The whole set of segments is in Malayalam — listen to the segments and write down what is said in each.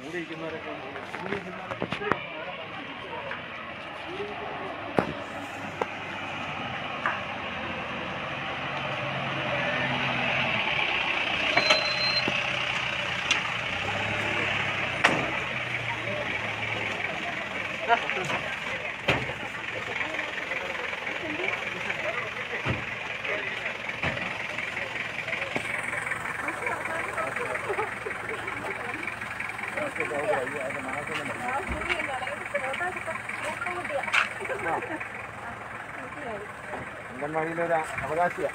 അംഗൻവാടിയിലെ ഒരു അവകാശിയാണ്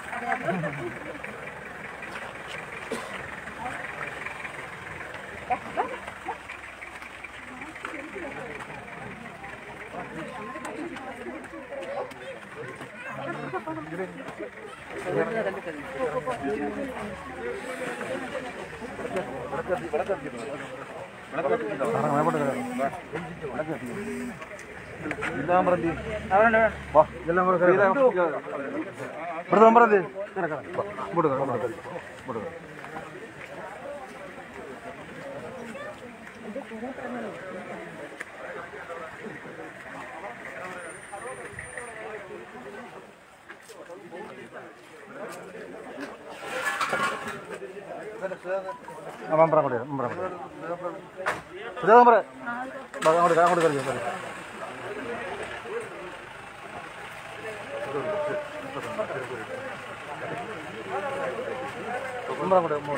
മെമ്പർ അങ്ങോട്ട് വരാം, മെമ്പർ അങ്ങോട്ട് വരാം. ഇതാ മെമ്പറെ വാ, അങ്ങോട്ട് കയറി, അങ്ങോട്ട് കയറി കയറി. മെമ്പർ അങ്ങോട്ട് മെമ്പർ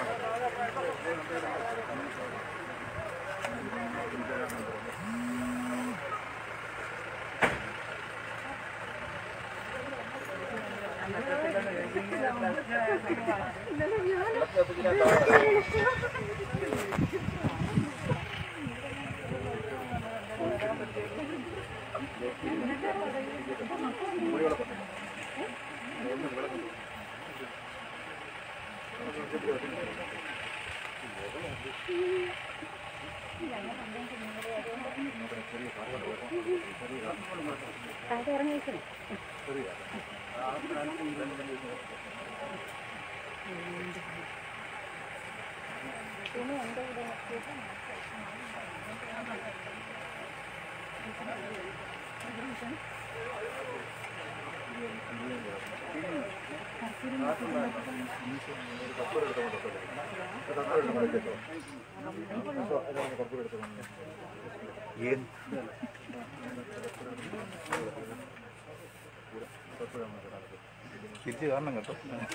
തിരിച്ച് കാരണം കേട്ടോ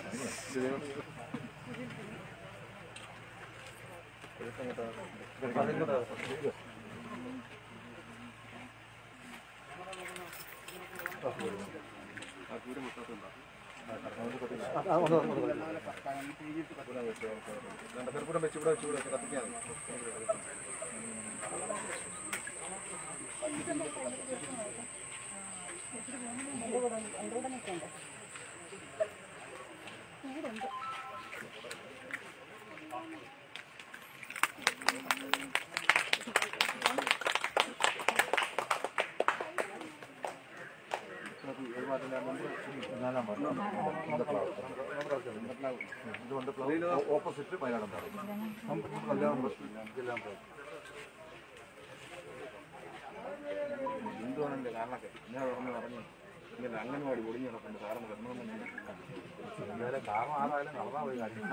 കർപ്പൂരം വെച്ച് ഇവിടെ വെച്ച് ഇവിടെ വെച്ച് കത്തിക്കാൻ ഓപ്പോസിറ്റ് വയനാടൻ എന്തുവാണെന്റെ കാരണമൊക്കെ ഞാൻ പറഞ്ഞു പറഞ്ഞു ഇങ്ങനെ അംഗൻവാടി ഒളിഞ്ഞു നടക്കുന്നുണ്ട് സാറിന് വരണമെന്ന് കാരണം ആരായാലും നടന്നാൽ പോയി കാര്യം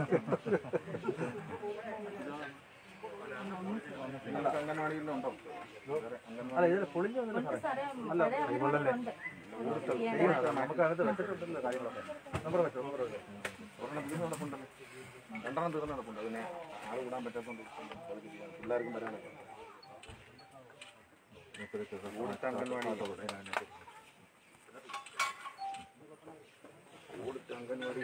നിങ്ങൾക്ക് അംഗൻവാടിയിലുണ്ടോ അല്ല ഇത് പൊളിഞ്ഞു വന്നില്ല സാറേ അല്ല ഇവളല്ലേ നമുക്ക് അതിനകത്ത് വെച്ചിട്ടുണ്ടല്ലോ കാര്യങ്ങളൊക്കെ നമ്പർ വെച്ചോ നമ്പർ വെച്ചോ ഒരെണ്ണം തീർന്ന് നടപ്പുണ്ടല്ലോ രണ്ടെണ്ണം തീർന്ന് നടപ്പുണ്ട് അതിനെ ആൾ കൂടാൻ പറ്റാത്തതുകൊണ്ട് പകുതി ചെയ്യാം. പിള്ളേർക്കും വരാനൊക്കെ ഓടിച്ച അംഗൻവാടി ഓടിച്ച അംഗൻവാടി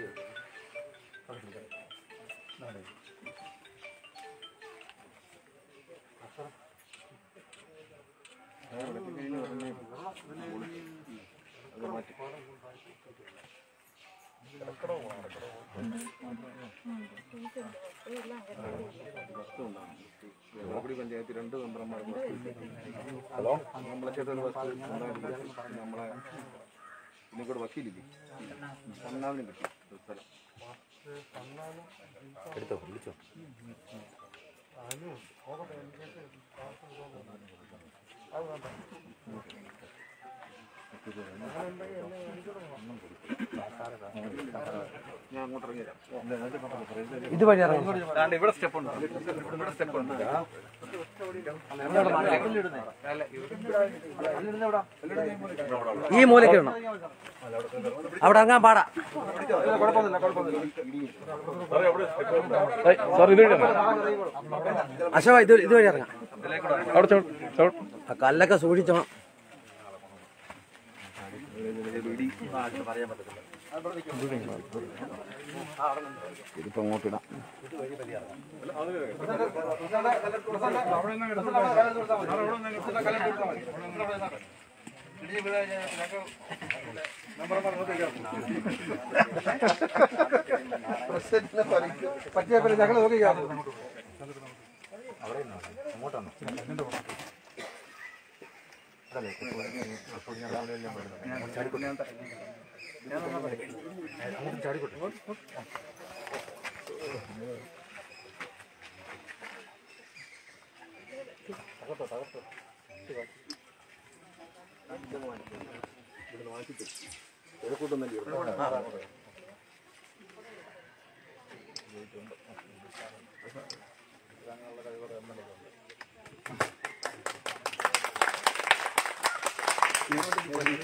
അത് മാറ്റി വെള്ളക്കുടി പഞ്ചായത്ത് രണ്ട് മെമ്പർമാർക്ക് ഹലോ നമ്മളെ ചേട്ടൻ ബസ് നമ്മളെ ഇതിനെക്കൂടെ വക്കീലില്ലേ ഒന്നാമതിനും കിട്ടി ഒരു സ്ഥലം എടുത്തോ വിളിച്ചോ ഞാൻ അങ്ങോട്ട് ഇറങ്ങിയരാം ഇതുവഴി ഇറങ്ങും ദാണ്ട് ഇവിടെ സ്റ്റെപ്പ് ഉണ്ട് ഇവിടെ സ്റ്റെപ്പ് ഉണ്ട് ഈ മൂലയ്ക്ക് വേണം അവിടെ ഇറങ്ങാൻ പാടാ അശോക ഇത് ഇതുവഴി ഇറങ്ങാം ആ കല്ലൊക്കെ സൂക്ഷിച്ചോണം ഇതിപ്പോ അങ്ങോട്ടിടാം പറ്റിയ പിന്നെ ഞങ്ങൾ നോക്കിക്കാം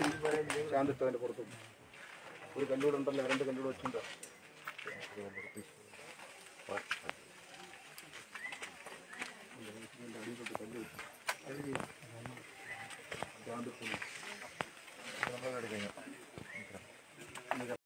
ശാന്തിത്തതിന്റെ പുറത്തും ഒരു കല്ലൂടുണ്ടല്ലോ രണ്ട് കല്ലൂട് വെച്ചിട്ടുണ്ട്